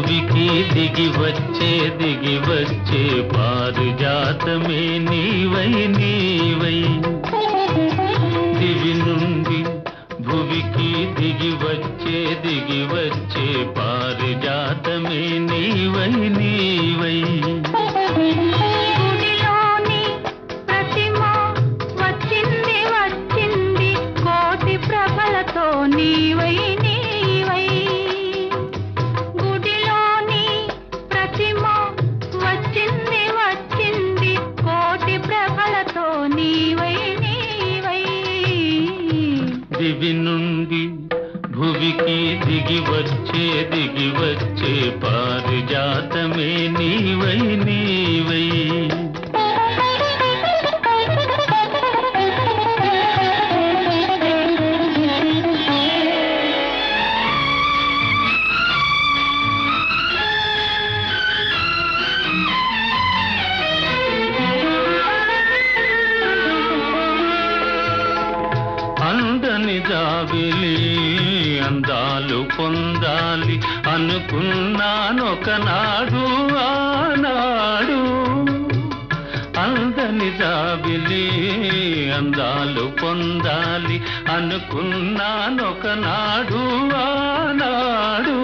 భువికి దిగి వచ్చే దిగి వచ్చే పారిజాతమే నీవై నీవై దివి నుండి భువికి దిగి వచ్చే దిగి వచ్చే పారిజాతమే నీవై నీవై గుడిలోని ప్రతిమ వచ్చింది వచ్చింది కోటి ప్రభలతో నీవై నీవై గుడిలోని ప్రతిమ వచ్చింది వచ్చింది కోటి ప్రభలతో నీవై నీవై దివి నుండి భువికి దిగి వచ్చే దిగి వచ్చే పారిజాతమే నీవై నీవై అందని జాబిలి అందాలు పొందాలి అనుకున్నానొకనాడు ఆనాడు అందని జాబిలి అందాలు పొందాలి అనుకున్నానొకనాడు ఆనాడు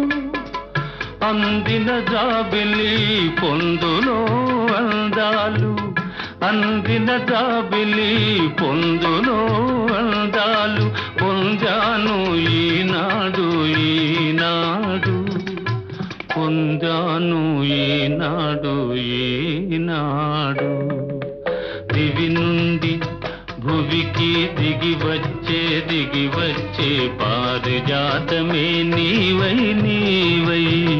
అందిన జాబిలి పొందులో అందాలు అందిన జాబిలి పొందులో అందాలు పొందాను ఈనాడు ఈనాడు పొందాను ఈనాడు ఈనాడు దివి నుండి భువికి దిగి వచ్చే దిగి వచ్చే పారిజాతమే నీవై నీవై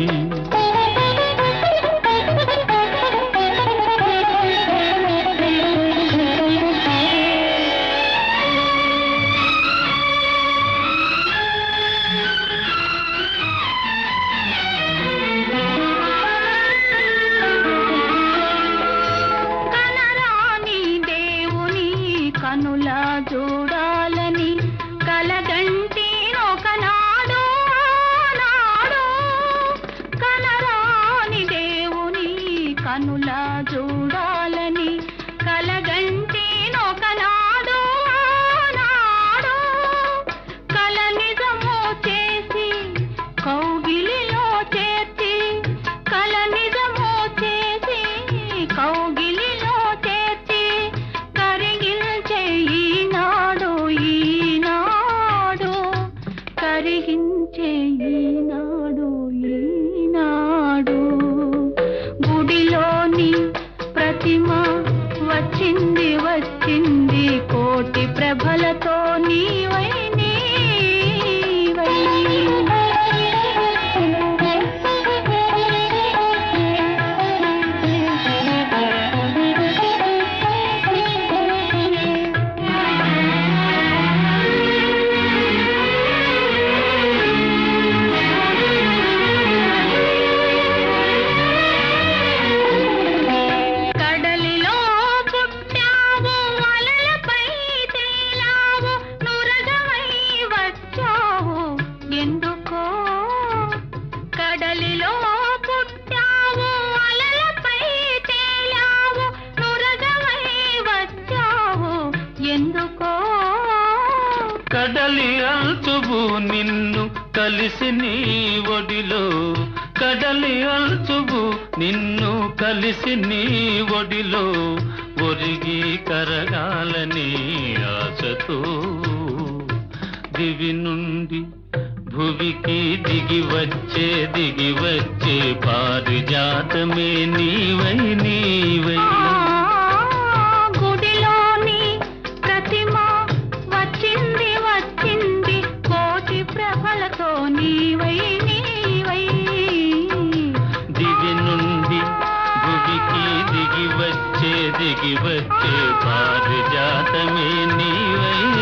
కనరాని దేవుని కనుల చూడాలని కలగంటి ఒకనాడు ఆనాడు కనరాని దేవుని కనుల చూడాలని కలగంటి ఒకనాడు ఆనాడు కల నిజము చేసి కౌగిలిలో చేర్చి కల నిజము చేసి కౌగిలిలో చేర్చి కరిగించే ఈనాడు ఈనాడు కరిగించే ఈనాడు ఈనాడు గుడిలోని ప్రతిమ వచ్చింది వచ్చింది కోటి ప్రభలతో నీవై నీవై కడలిలో పుట్టావు అలలపై తేలావు నురగవై వచ్చావు ఎందుకో కడలిలో పుట్టావు అలలపై తేలావు నురగవై వచ్చావు ఎందుకో కడలి అల్చువు నిన్ను కలిసి నీ ఒడిలో కడలి అల్చువు నిన్ను కలిసి నీ ఒడిలో ఒరిగి కరగాలని ఆశతో దివి నుండి భువికి దిగి వచ్చే దిగి వచ్చే పారిజాతమే నీవై నీవై గుడిలోని ప్రతిమ వచ్చింది వచ్చింది కోటి ప్రభలతో నీవై నీవై దివి నుండి భువికి దిగి వచ్చే దిగి వచ్చే పారిజాతమే నీవై